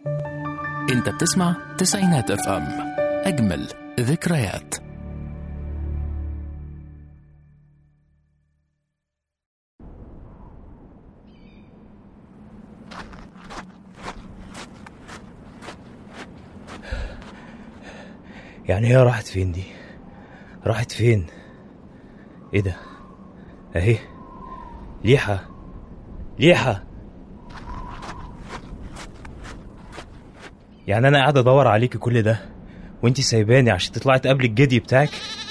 انت بتسمع تسعينات اف ام اجمل ذكريات يعني هي راحت فين دي راحت فين ايه ده اهي ليحة ليحة يعني انا قاعد ادور عليكي كل ده وانتي سايباني عشان تطلعي تقابلي الجدي بتاعك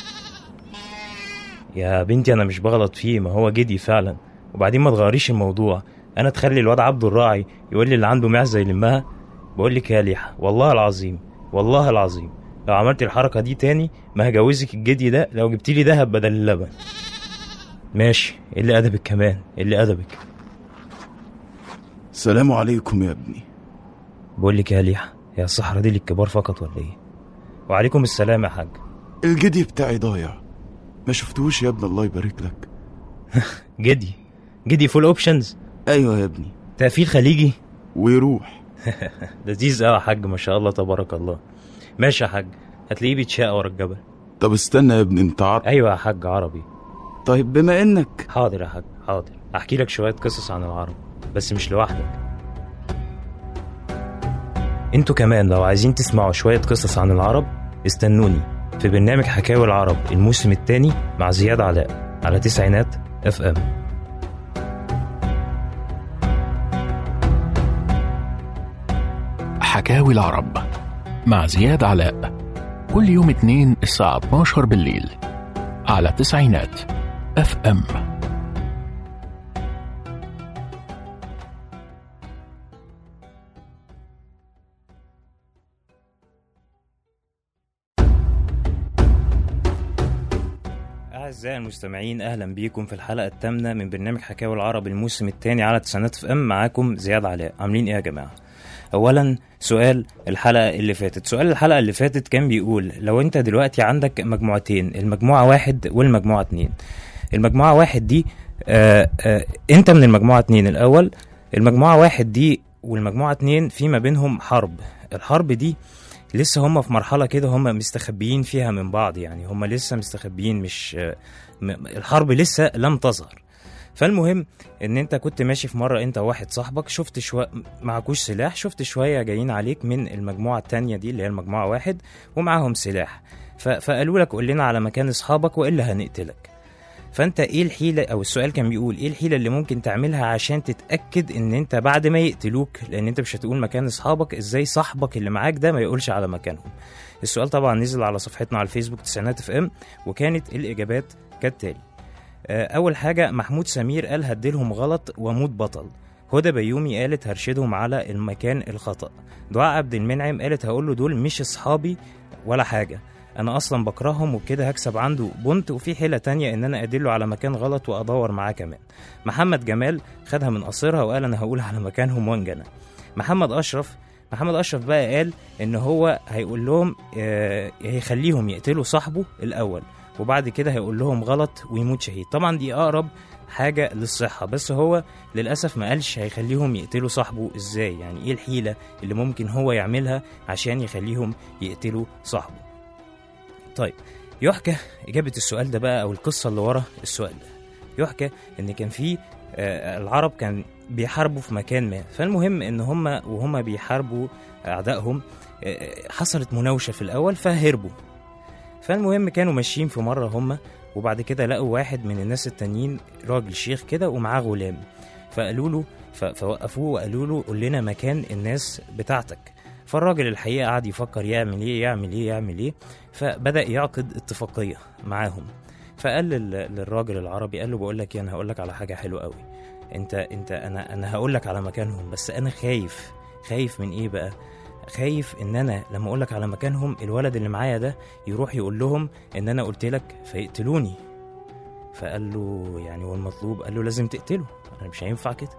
يا بنتي انا مش بغلط فيه ما هو جدي فعلا وبعدين ما تغيريش الموضوع انا تخلي الواد عبد الراعي يقول لي اللي عنده معزه يلمها بقول لك يا ليحة والله العظيم والله العظيم لو عملت الحركه دي تاني ما هجوزك الجدي ده لو جبت لي دهب بدل اللبن ماشي اللي ادبك كمان اللي ادبك السلام عليكم يا ابني بقول لك يا ليحة يا الصحراء دي للكبار فقط ولا ايه وعليكم السلام يا حاج الجدي بتاعي ضايع ما شفتوش يا ابني الله يبارك لك جدي جدي فول اوبشنز ايوه يا ابني تقفيل خليجي ويروح لذيذ قوي يا حاج ما شاء الله تبارك الله ماشي يا حاج هتلاقيه بيتشاق ورا الجبل طب استنى يا ابني انت عارف ايوه يا حاج عربي طيب بما انك حاضر يا حاج حاضر احكي لك شويه قصص عن العرب بس مش لوحدك انتوا كمان لو عايزين تسمعوا شويه قصص عن العرب استنوني في برنامج حكاوي العرب الموسم الثاني مع زياد علاء على تسعينات اف ام حكاوي العرب مع زياد علاء كل يوم اثنين الساعة 12 بالليل على تسعينات اف ام أعزائي المستمعين أهلا بيكم في الحلقة الثامنة من برنامج حكاوي العرب الموسم الثاني على تسعينات اف ام معاكم زياد علاء عاملين إيه يا جماعة؟ أولا سؤال الحلقة اللي فاتت سؤال الحلقة اللي فاتت كان بيقول لو أنت دلوقتي عندك مجموعتين المجموعة واحد والمجموعة اتنين المجموعة واحد دي آه آه أنت من المجموعة اتنين الأول المجموعة واحد دي والمجموعة اتنين في ما بينهم حرب الحرب دي لسه هم في مرحلة كده هم مستخبيين فيها من بعض يعني هم لسه مستخبيين مش م- الحرب لسه لم تظهر فالمهم ان انت كنت ماشي في مرة انت وواحد صاحبك شفت شوية معكوش سلاح شفت شوية جايين عليك من المجموعة التانية دي اللي هي المجموعة واحد ومعاهم سلاح ف... فقالوا لك قول لنا على مكان اصحابك والا هنقتلك فانت ايه الحيله او السؤال كان بيقول ايه الحيله اللي ممكن تعملها عشان تتاكد ان انت بعد ما يقتلوك لان انت مش هتقول مكان اصحابك ازاي صاحبك اللي معاك ده ما يقولش على مكانهم السؤال طبعا نزل على صفحتنا على الفيسبوك تسعينات اف ام وكانت الاجابات كالتالي آه، اول حاجه محمود سمير قال هديلهم غلط واموت بطل هدى بيومي قالت هرشدهم على المكان الخطا دعاء عبد المنعم قالت هقول له دول مش اصحابي ولا حاجه انا اصلا بكرههم وبكده هكسب عنده بونت وفي حيله تانية ان انا ادله على مكان غلط وادور معاه كمان محمد جمال خدها من قصيرها وقال انا هقول على مكانهم وانجنى محمد اشرف محمد اشرف بقى قال ان هو هيقول لهم آه، هيخليهم يقتلوا صاحبه الاول وبعد كده هيقول لهم غلط ويموت شهيد طبعا دي اقرب حاجه للصحه بس هو للاسف ما قالش هيخليهم يقتلوا صاحبه ازاي يعني ايه الحيله اللي ممكن هو يعملها عشان يخليهم يقتلوا صاحبه طيب يحكى إجابة السؤال ده بقى أو القصة اللي ورا السؤال ده يحكى إن كان في آه، العرب كان بيحاربوا في مكان ما فالمهم إن هم وهم بيحاربوا أعدائهم آه، حصلت مناوشة في الأول فهربوا فالمهم كانوا ماشيين في مرة هم وبعد كده لقوا واحد من الناس التانيين راجل شيخ كده ومعاه غلام فقالوا له ف- فوقفوه وقالوا له قول لنا مكان الناس بتاعتك فالراجل الحقيقة قعد يفكر يعمل ايه يعمل ايه يعمل ايه فبدأ يعقد اتفاقية معاهم فقال لل- للراجل العربي قال له بقول لك ايه انا هقول لك على حاجة حلوة قوي انت انت انا انا هقول لك على مكانهم بس انا خايف خايف من ايه بقى خايف ان انا لما اقول لك على مكانهم الولد اللي معايا ده يروح يقول لهم ان انا قلت لك فيقتلوني فقال له يعني والمطلوب قال له لازم تقتله انا مش هينفع كده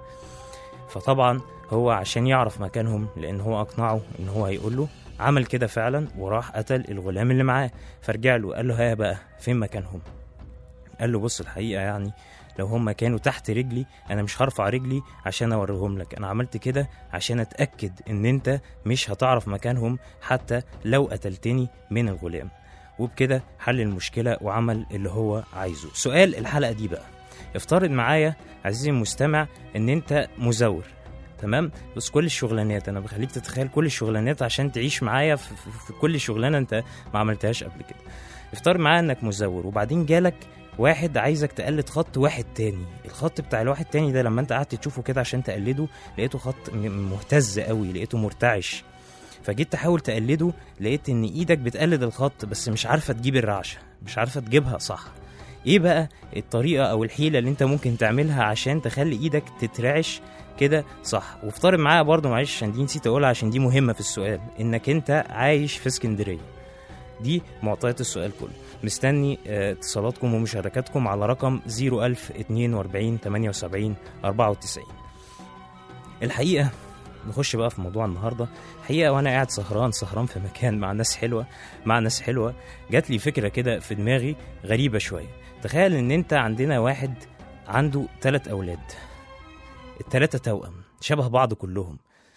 فطبعا هو عشان يعرف مكانهم لان هو اقنعه ان هو هيقول له عمل كده فعلا وراح قتل الغلام اللي معاه فرجع له قال له ها بقى فين مكانهم قال له بص الحقيقه يعني لو هم كانوا تحت رجلي انا مش هرفع رجلي عشان اوريهم لك انا عملت كده عشان اتاكد ان انت مش هتعرف مكانهم حتى لو قتلتني من الغلام وبكده حل المشكله وعمل اللي هو عايزه سؤال الحلقه دي بقى افترض معايا عزيزي المستمع ان انت مزور تمام بس كل الشغلانات انا بخليك تتخيل كل الشغلانات عشان تعيش معايا في, في, في كل شغلانه انت ما عملتهاش قبل كده افترض معايا انك مزور وبعدين جالك واحد عايزك تقلد خط واحد تاني الخط بتاع الواحد تاني ده لما انت قعدت تشوفه كده عشان تقلده لقيته خط م- مهتز قوي لقيته مرتعش فجيت تحاول تقلده لقيت ان ايدك بتقلد الخط بس مش عارفه تجيب الرعشه مش عارفه تجيبها صح ايه بقى الطريقه او الحيله اللي انت ممكن تعملها عشان تخلي ايدك تترعش كده صح وافترض معايا برضو معلش عشان دي نسيت اقولها عشان دي مهمه في السؤال انك انت عايش في اسكندريه دي معطيات السؤال كله مستني آه، اتصالاتكم ومشاركاتكم على رقم 01042 78 94 الحقيقه نخش بقى في موضوع النهارده الحقيقه وانا قاعد سهران سهران في مكان مع ناس حلوه مع ناس حلوه جات لي فكره كده في دماغي غريبه شويه تخيل ان انت عندنا واحد عنده ثلاث اولاد الثلاثه توأم شبه بعض كلهم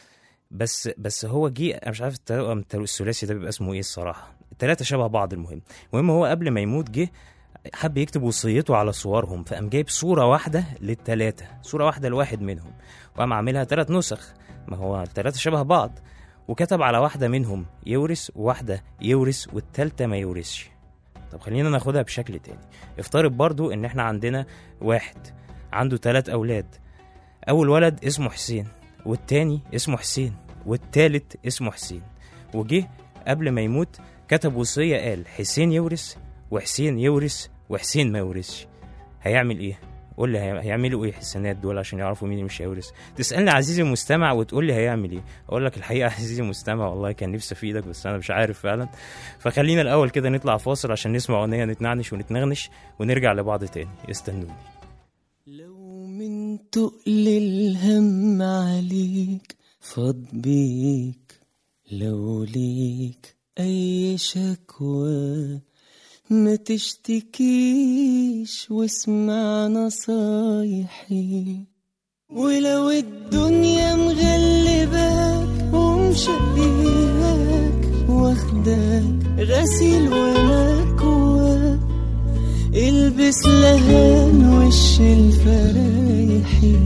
بس بس هو جه انا مش عارف التوأم التو- الثلاثي ده بيبقى اسمه ايه الصراحه الثلاثه شبه بعض المهم المهم هو قبل ما يموت جه حب يكتب وصيته على صورهم فقام جايب صوره واحده للثلاثه صوره واحده لواحد منهم وقام عاملها ثلاث نسخ ما هو الثلاثه شبه بعض وكتب على واحده منهم يورث وواحده يورث والثالثه ما يورثش طب خلينا ناخدها بشكل تاني افترض برضو ان احنا عندنا واحد عنده ثلاث اولاد اول ولد اسمه حسين والتاني اسمه حسين والتالت اسمه حسين وجه قبل ما يموت كتب وصية قال حسين يورث وحسين يورث وحسين ما يورثش هيعمل ايه؟ قول لي هي- هيعملوا ايه الحسنات دول عشان يعرفوا مين اللي مش هيورث تسالني عزيزي المستمع وتقول لي هيعمل ايه اقول لك الحقيقه عزيزي المستمع والله كان نفسي افيدك بس انا مش عارف فعلا فخلينا الاول كده نطلع فاصل عشان نسمع اغنيه نتنعنش ونتنغنش ونرجع لبعض تاني استنوني لو من تقل الهم عليك فاض بيك لو ليك أي شكوى ما تشتكيش واسمع نصايحي ولو الدنيا مغلباك ومشقياك واخداك غسيل ومكواك البس لهان وش الفرايحي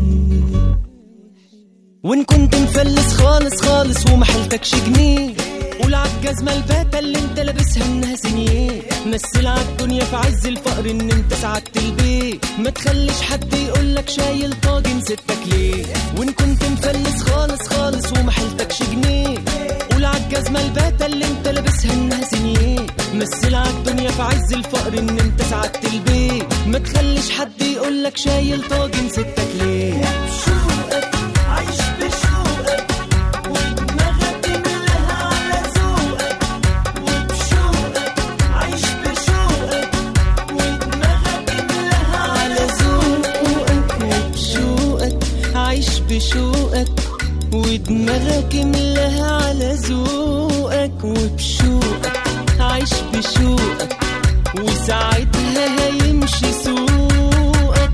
وان كنت مفلس خالص خالص ومحلتكش جنيه قول عالجزمة الباتة اللي انت لابسها انها سنيه مثل عالدنيا في عز الفقر ان انت سعدت البيت ما تخليش حد يقولك شايل طاجن ستك ليه وان كنت مفلس خالص خالص ومحلتكش جنيه قول عالجزمة الباتة اللي انت لابسها انها سنيه مثل عالدنيا في عز الفقر ان انت سعدت البيت ما تخليش حد يقولك شايل طاجن ستك ليه بشوقك عايش بشوقك ودماغك ملها على ذوقك وبشوقك عايش بشوقك ودماغك ملها على ذوقك وبشوقك عايش بشوقك ودماغك ملها على ذوقك وبشوقك عايش بشوقك وساعتها هيمشي سوقك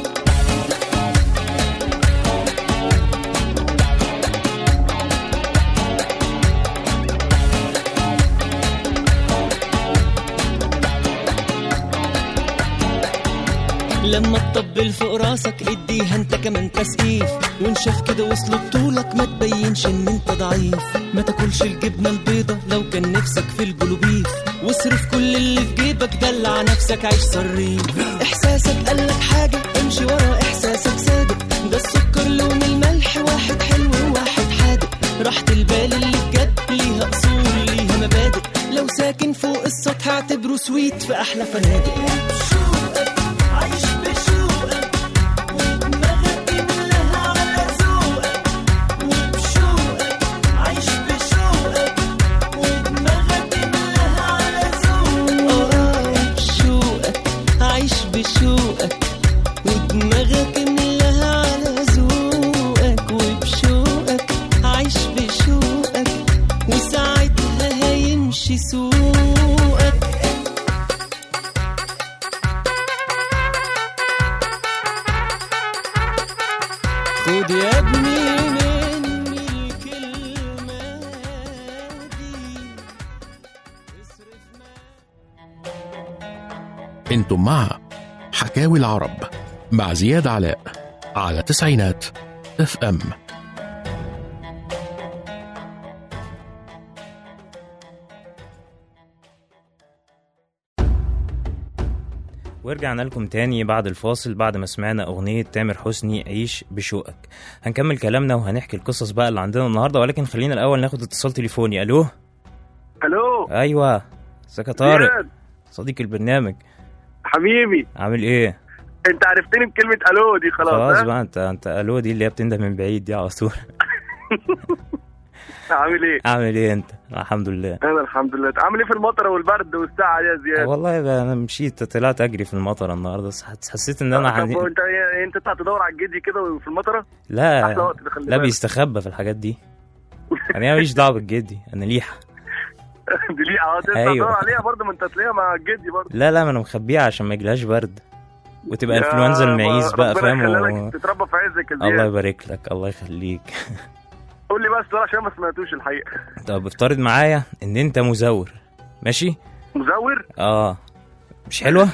لما تطبل فوق راسك اديها انت كمان تسقيف وانشف كده وصل بطولك ما تبينش ان انت ضعيف ما تاكلش الجبنه البيضه لو كان نفسك في البلوبيف واصرف كل اللي في جيبك دلع نفسك عيش صريف احساسك قالك حاجه امشي ورا احساسك صادق ده السكر لون الملح واحد حلو وواحد حادق راحة البال اللي بجد ليها اصول ليها مبادئ لو ساكن فوق السطح اعتبره سويت في احلى فنادق عايش بشوقك ودماغك ملها على ذوقك وبشوقك عايش بشوقك ودماغك ملها على ذوقك اه بشوقك عايش بشوقك ودماغك ملها على ذوقك وبشوقك عايش بشوقك وساعتها هيمشي سوقك انتم مع حكاوي العرب مع زياد علاء على تسعينات اف ام ورجعنا لكم تاني بعد الفاصل بعد ما سمعنا أغنية تامر حسني عيش بشوقك هنكمل كلامنا وهنحكي القصص بقى اللي عندنا النهاردة ولكن خلينا الأول ناخد اتصال تليفوني ألو الو أيوة ازيك يا طارق زياد، صديق البرنامج حبيبي عامل إيه انت عرفتني بكلمه الو دي خلاص خلاص ها؟ بقى انت انت ألو دي اللي هي بتنده من بعيد دي على طول عامل ايه عامل إيه أنت الحمد لله انا الحمد لله عامل ايه في المطره والبرد والساعه دي يا زياد والله بقى أنا مشيت طلعت أجري في المطر النهاردة بس حس- حسيت إن أنا طب حن... انت انت تطلع تدور على الجدي كده في المطره لا احلى وقت ده خلي لا بالك. بيستخبى في الحاجات دي انا ماليش دعوه بالجدي انا ليحه دي ليه اه تطلع أيوة. تدور عليها برضه ما انت تلاقيها مع الجدي برضه لا لا ما انا مخبيها عشان ما يجيلهاش برد وتبقى يا انفلونزا المعيز ما بقى ربنا فاهم يخليلك و... تتربى في عزك يا الله زياد يبارك لك الله يخليك قول لي بقى السؤال عشان ما سمعتوش الحقيقه طب افترض معايا ان انت مزور ماشي مزور اه مش حلوه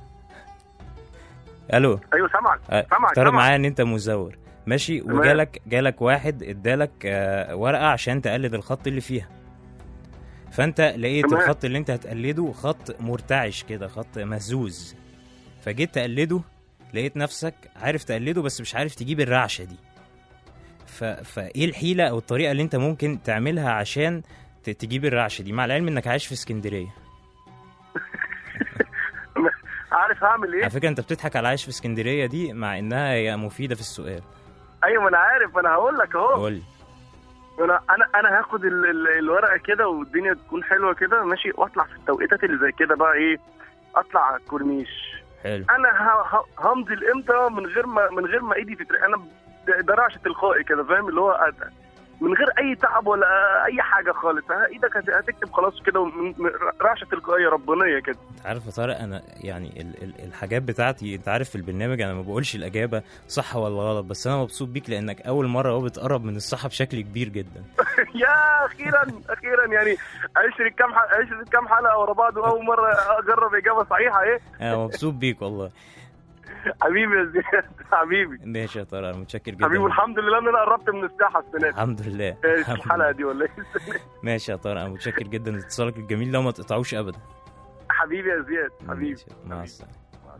الو ايوه سامعك آه، سامعك افترض سامعك معايا ان انت مزور ماشي تمام. وجالك جالك واحد ادالك آه، ورقه عشان تقلد الخط اللي فيها فانت لقيت تمام. الخط اللي انت هتقلده خط مرتعش كده خط مهزوز فجيت تقلده لقيت نفسك عارف تقلده بس مش عارف تجيب الرعشه دي ف... فايه الحيله او الطريقه اللي انت ممكن تعملها عشان ت- تجيب الرعشه دي مع العلم انك عايش في اسكندريه عارف هعمل ايه على فكره انت بتضحك على عايش في اسكندريه دي مع انها هي مفيده في السؤال ايوه ما انا عارف انا هقول لك اهو قول لي انا انا انا هاخد ال ال الورقه كده والدنيا تكون حلوه كده ماشي واطلع في التوقيتات اللي زي كده بقى ايه اطلع على الكورنيش حلو انا ه- ه- همضي الامضه من غير ما من غير ما ايدي تترق انا ده- ده رعشه تلقائي كده فاهم اللي هو أد- من غير اي تعب ولا اي حاجه خالص ها، ايدك هت- هتكتب خلاص كده ومن- من- رعشه تلقائيه ربانيه كده انت عارف يا طارق انا يعني ال ال الحاجات بتاعتي انت عارف في البرنامج انا ما بقولش الاجابه صح ولا غلط بس انا مبسوط بيك لانك اول مره هو بتقرب من الصح بشكل كبير جدا يا اخيرا اخيرا يعني عشرة كام ح- عشرة كام حلقه ورا بعض واول مره اجرب اجابه صحيحه ايه انا مبسوط بيك والله حبيبي يا زياد حبيبي ماشي يا طارق انا متشكر جدا حبيبي والحمد لله ان انا قربت من الساحه السنه دي الحمد لله إيه الحمد الحلقه لله. دي ولا ايه السنة دي؟ ماشي يا طارق انا متشكر جدا لاتصالك الجميل ده وما تقطعوش ابدا حبيبي يا زياد حبيبي ماشي، مع السلامه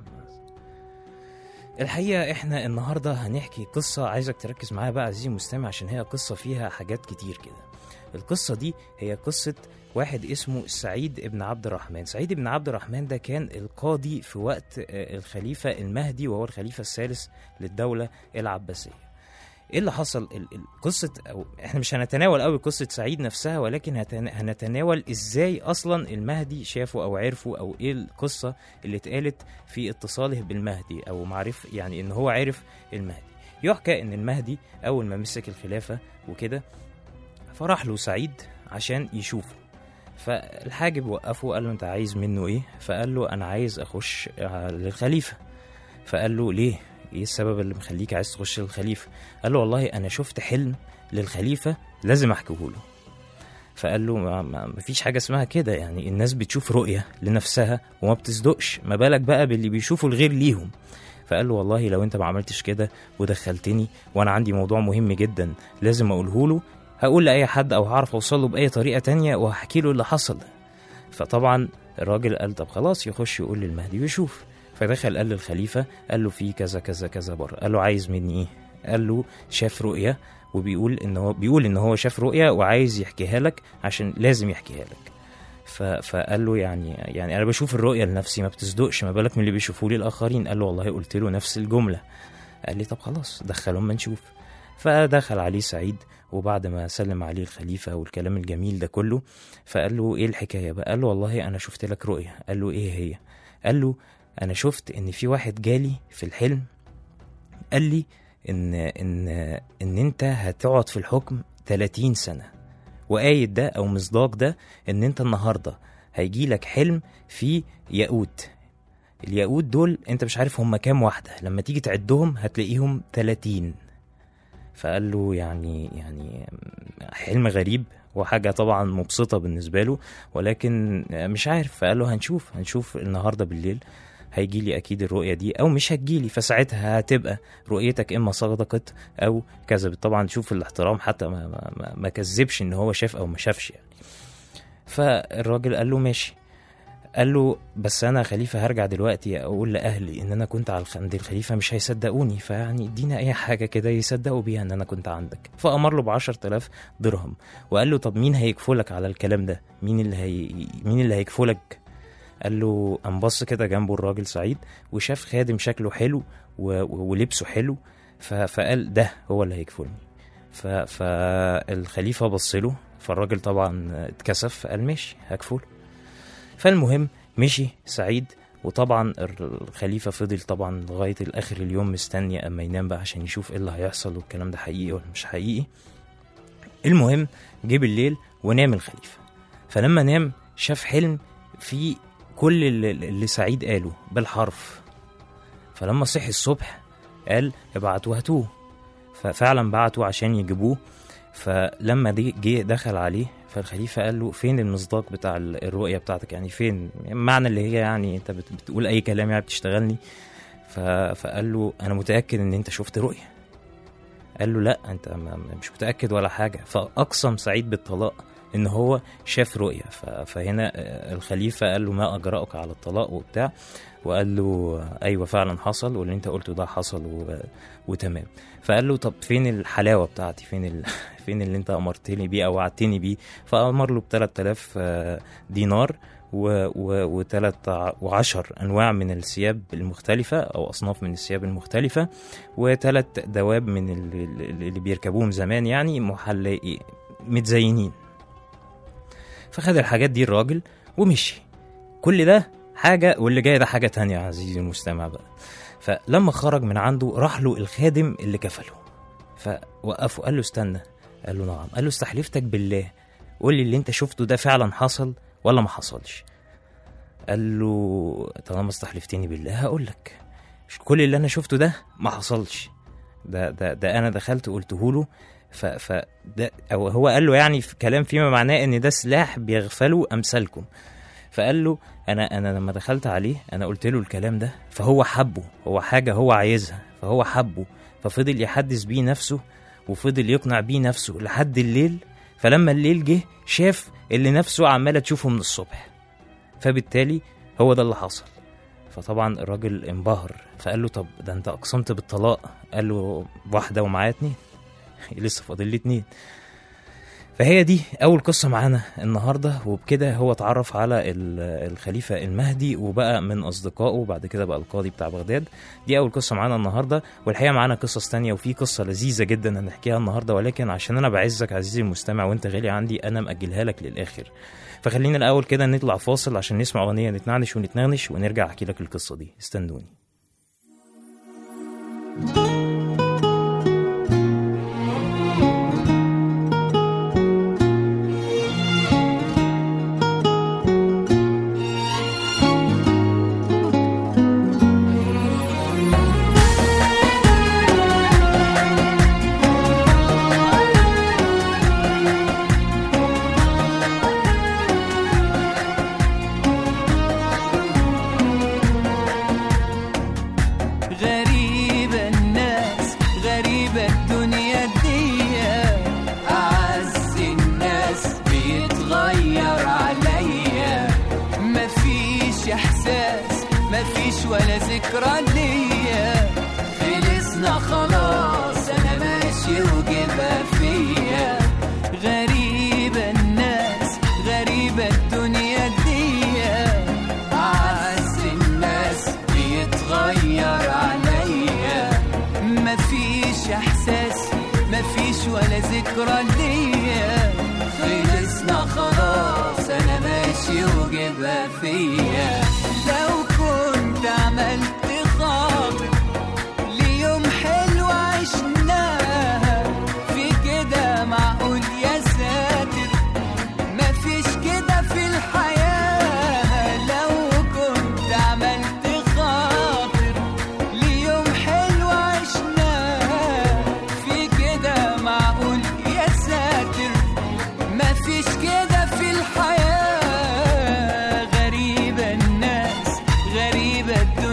الحقيقة احنا النهاردة هنحكي قصة عايزك تركز معايا بقى عزيزي المستمع عشان هي قصة فيها حاجات كتير كده القصة دي هي قصة واحد اسمه سعيد ابن عبد الرحمن سعيد ابن عبد الرحمن ده كان القاضي في وقت آه، الخليفة المهدي وهو الخليفة الثالث للدولة العباسية ايه اللي حصل ال- ال- قصة أو احنا مش هنتناول قوي قصة سعيد نفسها ولكن هتن- هنتناول ازاي اصلا المهدي شافه او عرفه او ايه القصة اللي اتقالت في اتصاله بالمهدي او معرف يعني ان هو عرف المهدي يحكى ان المهدي اول ما مسك الخلافة وكده فراح له سعيد عشان يشوفه فالحاجب وقفه قال له انت عايز منه ايه فقال له انا عايز اخش على الخليفة فقال له ليه ايه السبب اللي مخليك عايز تخش للخليفة قال له والله انا شفت حلم للخليفة لازم احكيه له فقال له ما, ما ما فيش حاجة اسمها كده يعني الناس بتشوف رؤية لنفسها وما بتصدقش ما بالك بقى باللي بيشوفوا الغير ليهم فقال له والله لو انت ما عملتش كده ودخلتني وانا عندي موضوع مهم جدا لازم اقوله له هقول لاي حد او هعرف اوصل له باي طريقه تانية وهحكي له اللي حصل ده فطبعا الراجل قال طب خلاص يخش يقول للمهدي ويشوف فدخل قال للخليفه قال له في كذا كذا كذا بره قال له عايز مني ايه قال له شاف رؤيه وبيقول ان هو بيقول ان هو شاف رؤيه وعايز يحكيها لك عشان لازم يحكيها لك ف... فقال له يعني يعني انا بشوف الرؤيه لنفسي ما بتصدقش ما بالك من اللي بيشوفوه لي الاخرين قال له والله قلت له نفس الجمله قال لي طب خلاص دخلهم ما نشوف فدخل عليه سعيد وبعد ما سلم عليه الخليفة والكلام الجميل ده كله فقال له ايه الحكاية بقى قال له والله انا شفت لك رؤية قال له ايه هي قال له انا شفت ان في واحد جالي في الحلم قال لي ان ان ان انت هتقعد في الحكم 30 سنة وآية ده او مصداق ده ان انت النهاردة هيجي لك حلم فيه ياقوت الياقوت دول انت مش عارف هم كام واحدة لما تيجي تعدهم هتلاقيهم 30 فقال له يعني يعني حلم غريب وحاجة طبعا مبسطة بالنسبة له ولكن مش عارف فقال له هنشوف هنشوف النهاردة بالليل هيجي لي اكيد الرؤيه دي او مش هتجيلي فساعتها هتبقى رؤيتك اما صدقت او كذبت طبعا شوف الاحترام حتى ما, ما, ما, ما كذبش ان هو شاف او ما شافش يعني فالراجل قال له ماشي قال له بس انا خليفه هرجع دلوقتي اقول لاهلي ان انا كنت على عند الخليفه مش هيصدقوني فيعني ادينا اي حاجه كده يصدقوا بيها ان انا كنت عندك فامر له ب 10000 درهم وقال له طب مين هيكفلك على الكلام ده مين اللي هي مين اللي هيكفلك قال له قام بص كده جنبه الراجل سعيد وشاف خادم شكله حلو و... و- ولبسه حلو ف... فقال ده هو اللي هيكفلني ف... فالخليفه بص له فالراجل طبعا اتكسف قال ماشي هكفله فالمهم مشي سعيد وطبعا الخليفة فضل طبعا لغاية الآخر اليوم مستني أما ينام بقى عشان يشوف إيه اللي هيحصل والكلام ده حقيقي ولا مش حقيقي المهم جه بالليل ونام الخليفة فلما نام شاف حلم فيه كل اللي, اللي سعيد قاله بالحرف فلما صحي الصبح قال ابعتوا هاتوه ففعلا بعتوا عشان يجيبوه فلما دي جه دخل عليه فالخليفة قال له فين المصداق بتاع ال- الرؤية بتاعتك يعني فين معنى اللي هي يعني انت بت- بتقول اي كلام يعني بتشتغلني ف... فقال له انا متأكد ان انت شفت رؤية قال له لا انت ما ما- مش متأكد ولا حاجة فأقسم سعيد بالطلاق ان هو شاف رؤية ف... فهنا آه، الخليفة قال له ما أجرأك على الطلاق وبتاع وقال له ايوه فعلا حصل واللي انت قلته ده حصل و... وتمام فقال له طب فين الحلاوه بتاعتي فين ال... فين اللي انت امرتني بيه او وعدتني بيه فامر له ب 3000 آه، دينار و... و... وثلاث وعشر انواع من الثياب المختلفه او اصناف من الثياب المختلفه وثلاث دواب من اللي, اللي بيركبوهم زمان يعني محل متزينين فخد الحاجات دي الراجل ومشي كل ده حاجة واللي جاي ده حاجة تانية يا عزيزي المستمع بقى فلما خرج من عنده راح له الخادم اللي كفله فوقفه قال له استنى قال له نعم قال له استحلفتك بالله قول لي اللي انت شفته ده فعلا حصل ولا ما حصلش قال له طالما استحلفتني بالله هقول لك كل اللي انا شفته ده ما حصلش ده ده ده انا دخلت قلته له ف ف ده او هو قال له يعني في كلام فيما معناه ان ده سلاح بيغفلوا امثالكم فقال له انا انا لما دخلت عليه انا قلت له الكلام ده فهو حبه هو حاجه هو عايزها فهو حبه ففضل يحدث بيه نفسه وفضل يقنع بيه نفسه لحد الليل فلما الليل جه شاف اللي نفسه عماله تشوفه من الصبح فبالتالي هو ده اللي حصل فطبعا الراجل انبهر فقال له طب ده انت اقسمت بالطلاق قال له واحده ومعايا اتنين لسه فاضل لي اتنين فهي دي أول قصة معانا النهاردة وبكده هو اتعرف على ال- الخليفة المهدي وبقى من أصدقائه وبعد كده بقى القاضي بتاع بغداد دي أول قصة معانا النهاردة والحقيقة معانا قصص تانية وفي قصة لذيذة جدا هنحكيها النهاردة ولكن عشان أنا بعزك عزيزي المستمع وأنت غالي عندي أنا مأجلها لك للآخر فخلينا الأول كده نطلع فاصل عشان نسمع أغنية نتنعنش ونتنغنش ونرجع أحكي لك القصة دي استنوني غريبة الناس غريبة الدنيا دي أعز الناس بيتغير عليا مفيش إحساس مفيش ولا ذكرى ليا خلصنا خلاص أنا ماشي وجبها فيا غريبة الناس غريبة الدنيا دي أعز الناس بيتغير عليا مفيش إحساس مفيش ولا ذكرى ليا خلصنا خلاص أنا ماشي وجبها فيا لو كنت عملت خاطر ليوم حلو عشناها في كده معقول يا ساتر مفيش كده في الحياة لو كنت عملت خاطر ليوم حلو عشناه في كده معقول يا ساتر مفيش كده في الحياة غريبة الناس غريبة الدنيا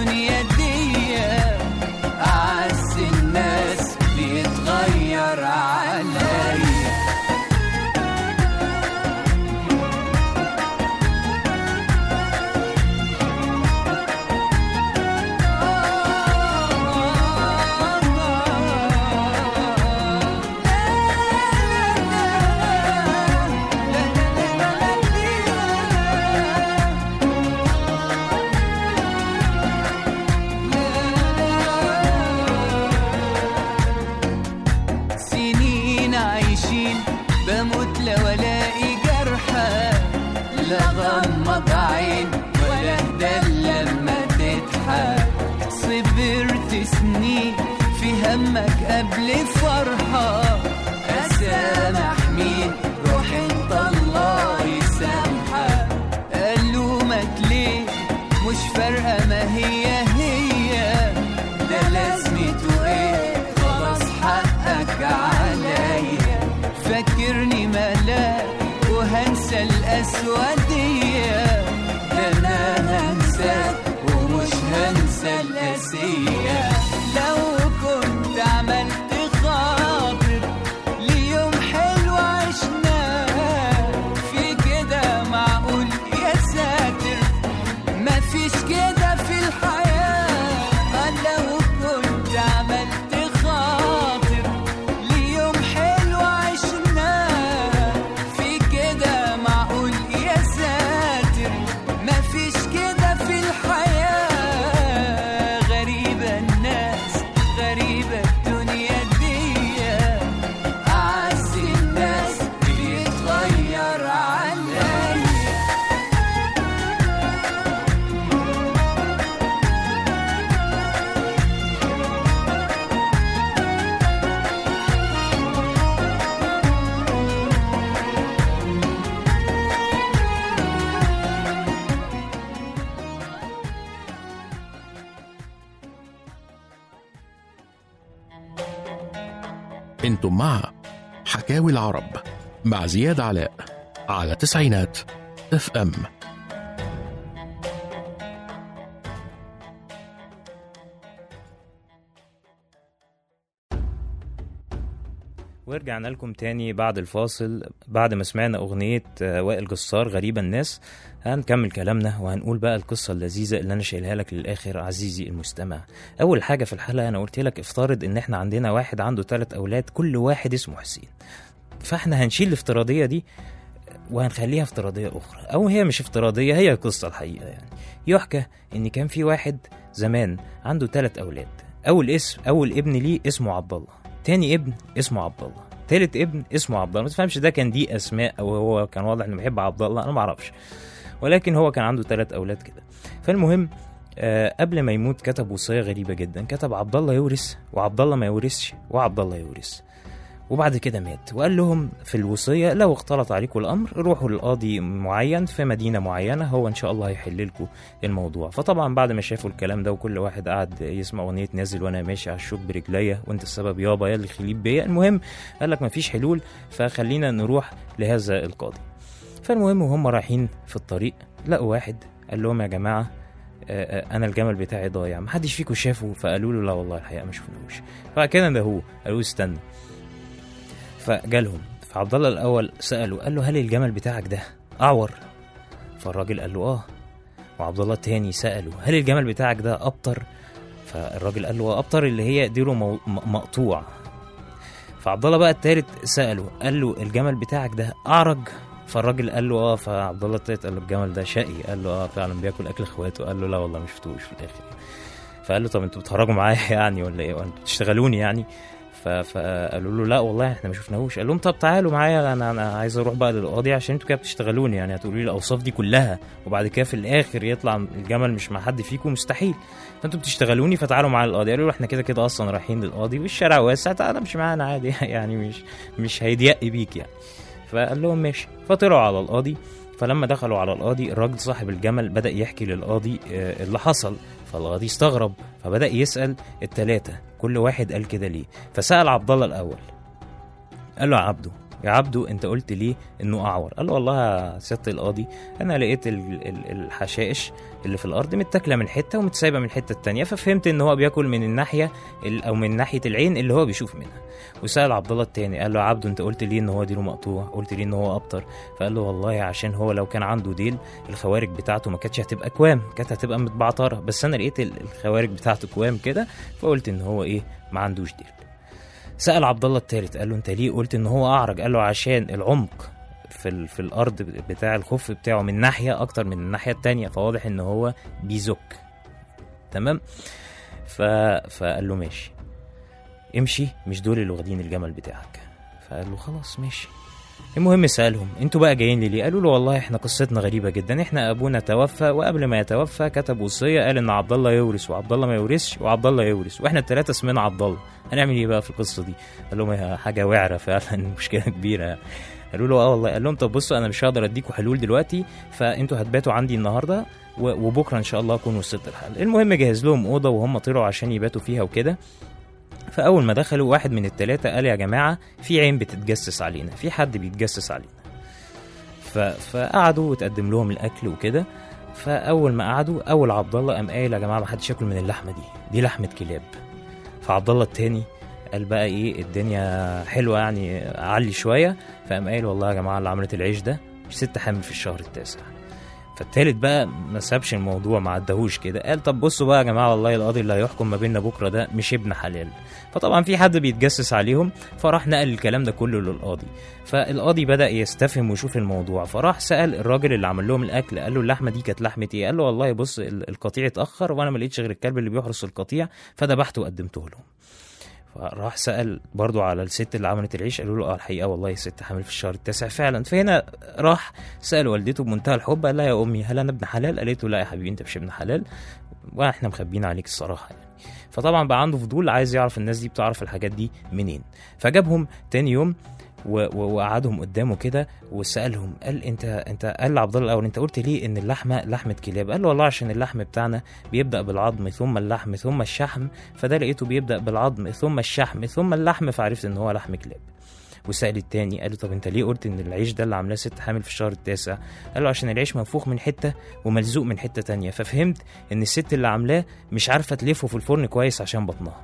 غمض عين ولا ده لما تضحك صبرت سنين في همك قبل فرحة أسامح مين روح انت الله يسامحك ألومك ليه مش فارقة ما هي هي ده لازمته ايه خلاص حقك عليا فاكرني ملاك وهنسى الأسودية ده أنا هنساك ومش هنسى الأسية لو كنت عملت خاطر ليوم حلو عشناه في كده معقول يا ساتر مفيش كده في الحياة لو كنت عملت خاطر ليوم حلو عشناه في كده معقول يا ساتر مفيش كده في الحياة غريبة الناس غريبة الدنيا دي أعز الناس بيتغير عليا انتم مع حكاوي العرب مع زياد علاء على تسعينات اف ام ورجعنا لكم تاني بعد الفاصل بعد ما سمعنا أغنية آه، وائل جسار غريبة الناس هنكمل كلامنا وهنقول بقى القصة اللذيذة اللي أنا شايلها لك للآخر عزيزي المستمع أول حاجة في الحلقة أنا قلت لك افترض إن إحنا عندنا واحد عنده ثلاث أولاد كل واحد اسمه حسين فإحنا هنشيل الافتراضية دي وهنخليها افتراضية أخرى أو هي مش افتراضية هي قصة الحقيقة يعني يحكى إن كان في واحد زمان عنده ثلاث أولاد أول اسم أول ابن ليه اسمه عبد الله تاني ابن اسمه عبد الله تالت ابن اسمه عبد الله ما تفهمش ده كان دي اسماء او هو كان واضح انه بيحب عبد الله انا ما اعرفش ولكن هو كان عنده ثلاث اولاد كده فالمهم آه قبل ما يموت كتب وصيه غريبه جدا كتب عبد الله يورث وعبد الله ما يورثش وعبد الله يورث وبعد كده مات وقال لهم في الوصية لو اختلط عليكم الأمر روحوا لقاضي معين في مدينة معينة هو إن شاء الله هيحل لكم الموضوع فطبعا بعد ما شافوا الكلام ده وكل واحد قعد يسمع أغنية نازل وأنا ماشي على الشوك برجليا وأنت السبب يابا يا اللي خليب بيا المهم قال لك مفيش حلول فخلينا نروح لهذا القاضي فالمهم وهم رايحين في الطريق لقوا واحد قال لهم يا جماعة آه، آه، انا الجمل بتاعي ضايع محدش فيكم شافه فقالوا له لا والله الحقيقه ما شفناهوش فكده ده هو قالوا استنى فجالهم فعبد الله الاول ساله قال له هل الجمل بتاعك ده اعور فالراجل قال له اه وعبد الله التاني ساله هل الجمل بتاعك ده ابطر فالراجل قال له اه ابطر اللي هي ديره مو- م- مقطوع فعبد الله بقى التالت ساله قال له الجمل بتاعك ده اعرج فالراجل قال له اه فعبد الله التالت قال له الجمل ده شقي قال له اه فعلا بياكل اكل اخواته قال له لا والله ما شفتوش في الاخر فقال له طب انتوا بتهرجوا معايا يعني ولا ايه وانتوا بتشتغلوني يعني ف- فقالوا له لا والله احنا ما شفناهوش قال لهم طب تعالوا معايا انا انا عايز اروح بقى للقاضي عشان انتوا كده بتشتغلوني يعني هتقولوا لي الاوصاف دي كلها وبعد كده في الاخر يطلع الجمل مش مع حد فيكم مستحيل فانتوا بتشتغلوني فتعالوا مع القاضي قالوا له احنا كده كده اصلا رايحين للقاضي والشارع واسع تعالى امشي معانا عادي يعني مش مش هيضيق بيك يعني فقال لهم ماشي فطلعوا على القاضي فلما دخلوا على القاضي الراجل صاحب الجمل بدأ يحكي للقاضي آه، اللي حصل فالقاضي استغرب فبدأ يسأل التلاتة كل واحد قال كده ليه فسأل عبد الله الأول قال له يا عبده يا عبدو انت قلت ليه انه اعور قال له والله يا سياده القاضي انا لقيت ال- ال- الحشائش اللي في الارض متاكله من حته ومتسايبه من الحته التانية ففهمت ان هو بياكل من الناحيه ال- او من ناحيه العين اللي هو بيشوف منها وسال عبد الله التاني قال له يا عبدو انت قلت ليه ان هو ديله مقطوع قلت ليه ان هو ابطر فقال له والله عشان هو لو كان عنده ديل الخوارج بتاعته ما كانتش هتبقى كوام كانت هتبقى متبعتره بس انا لقيت ال- الخوارج بتاعته كوام كده فقلت ان هو ايه ما عندوش ديل سأل عبد الله التالت قال له انت ليه قلت ان هو اعرج قال له عشان العمق في ال... في الارض بتاع الخف بتاعه من ناحيه اكتر من الناحيه التانية فواضح ان هو بيزك تمام ف... فقال له ماشي امشي مش دول اللي واخدين الجمل بتاعك فقال له خلاص ماشي المهم سألهم انتوا بقى جايين لي ليه؟ قالوا له والله احنا قصتنا غريبة جدا احنا ابونا توفى وقبل ما يتوفى كتب وصية قال ان عبد الله يورث وعبد الله ما يورثش وعبد الله يورث واحنا الثلاثة اسمنا عبد الله هنعمل ايه بقى في القصة دي؟ قال لهم هي حاجة وعرة فعلا مشكلة كبيرة قالوا له اه والله قال لهم طب بصوا انا مش هقدر اديكم حلول دلوقتي فانتوا هتباتوا عندي النهارده و- وبكره ان شاء الله اكون وصلت الحل المهم جهز لهم اوضه وهم طلعوا عشان يباتوا فيها وكده فاول ما دخلوا واحد من الثلاثه قال يا جماعه في عين بتتجسس علينا في حد بيتجسس علينا ف... فقعدوا وتقدم لهم الاكل وكده فاول ما قعدوا اول عبد الله قام قايل يا جماعه ما حدش ياكل من اللحمه دي دي لحمه كلاب فعبد الله التاني قال بقى ايه الدنيا حلوه يعني علي شويه فقام قايل والله يا جماعه اللي عملت العيش ده ست حامل في الشهر التاسع فالتالت بقى ما سابش الموضوع ما عدهوش كده قال طب بصوا بقى يا جماعه والله القاضي اللي هيحكم ما بيننا بكره ده مش ابن حلال فطبعا في حد بيتجسس عليهم فراح نقل الكلام ده كله للقاضي فالقاضي بدا يستفهم ويشوف الموضوع فراح سال الراجل اللي عمل لهم الاكل قال له اللحمه دي كانت لحمه ايه قال له والله بص ال- القطيع اتاخر وانا ما لقيتش غير الكلب اللي بيحرس القطيع فذبحته وقدمته لهم فراح سأل برضو على الست اللي عملت العيش قالوا له اه الحقيقة والله الست حامل في الشهر التاسع فعلا فهنا راح سأل والدته بمنتهى الحب قال لها يا أمي هل أنا ابن حلال؟ قالت له لا يا حبيبي أنت مش ابن حلال واحنا مخبيين عليك الصراحة يعني فطبعا بقى عنده فضول عايز يعرف الناس دي بتعرف الحاجات دي منين فجابهم تاني يوم و- و- وقعدهم قدامه كده وسالهم قال انت انت قال لعبد الله الاول انت قلت ليه ان اللحمه لحمه كلاب قال له والله عشان اللحم بتاعنا بيبدا بالعظم ثم اللحم ثم الشحم فده لقيته بيبدا بالعظم ثم الشحم ثم اللحم فعرفت ان هو لحم كلاب وسأل التاني قال له طب انت ليه قلت ان العيش ده اللي عاملاه ست حامل في الشهر التاسع قال له عشان العيش منفوخ من حته وملزوق من حته تانية ففهمت ان الست اللي عاملاه مش عارفه تلفه في الفرن كويس عشان بطنها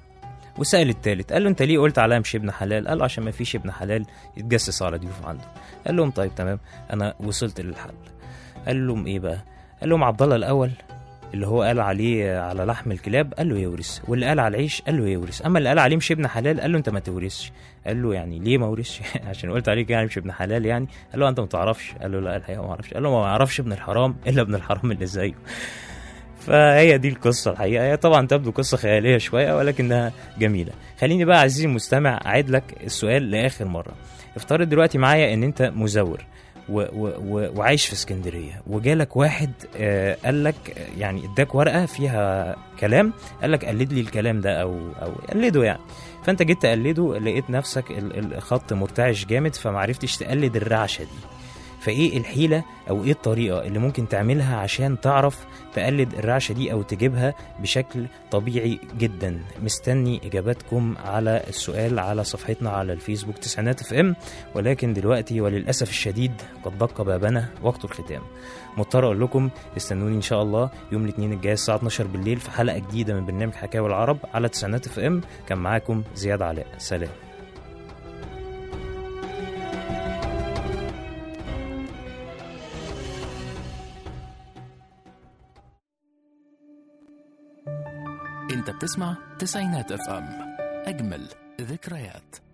وسأل التالت قال له انت ليه قلت عليها مش ابن حلال قال له عشان ما فيش ابن حلال يتجسس على ضيوف عنده قال لهم طيب تمام انا وصلت للحل قال لهم ايه بقى قال لهم عبد الله الاول اللي هو قال عليه على لحم الكلاب قال له يورث واللي قال على العيش قال له يورث اما اللي قال عليه مش ابن حلال قال له انت ما تورثش قال له يعني ليه ما ورثش عشان قلت عليك يعني مش ابن حلال يعني قال له انت ما تعرفش قال له لا الحقيقه ما اعرفش قال له ما يعرفش ابن الحرام الا ابن الحرام اللي زيه فهي دي القصة الحقيقة هي طبعا تبدو قصة خيالية شوية ولكنها جميلة خليني بقى عزيزي المستمع أعيد لك السؤال لآخر مرة افترض دلوقتي معايا ان انت مزور و و و وعايش في اسكندريه وجالك واحد آه قال لك آه، يعني اداك ورقه فيها كلام قال لك قلد لي الكلام ده او او قلده يعني فانت جيت تقلده لقيت نفسك ال- الخط مرتعش جامد فمعرفتش تقلد الرعشه دي فايه الحيله او ايه الطريقه اللي ممكن تعملها عشان تعرف تقلد الرعشه دي او تجيبها بشكل طبيعي جدا مستني اجاباتكم على السؤال على صفحتنا على الفيسبوك تسعينات اف ام ولكن دلوقتي وللاسف الشديد قد دق بابنا وقت الختام مضطر اقول لكم استنوني ان شاء الله يوم الاثنين الجاي الساعه 12 بالليل في حلقه جديده من برنامج حكاوي العرب على تسعينات اف ام كان معاكم زياد علاء سلام انت بتسمع تسعينات اف ام اجمل ذكريات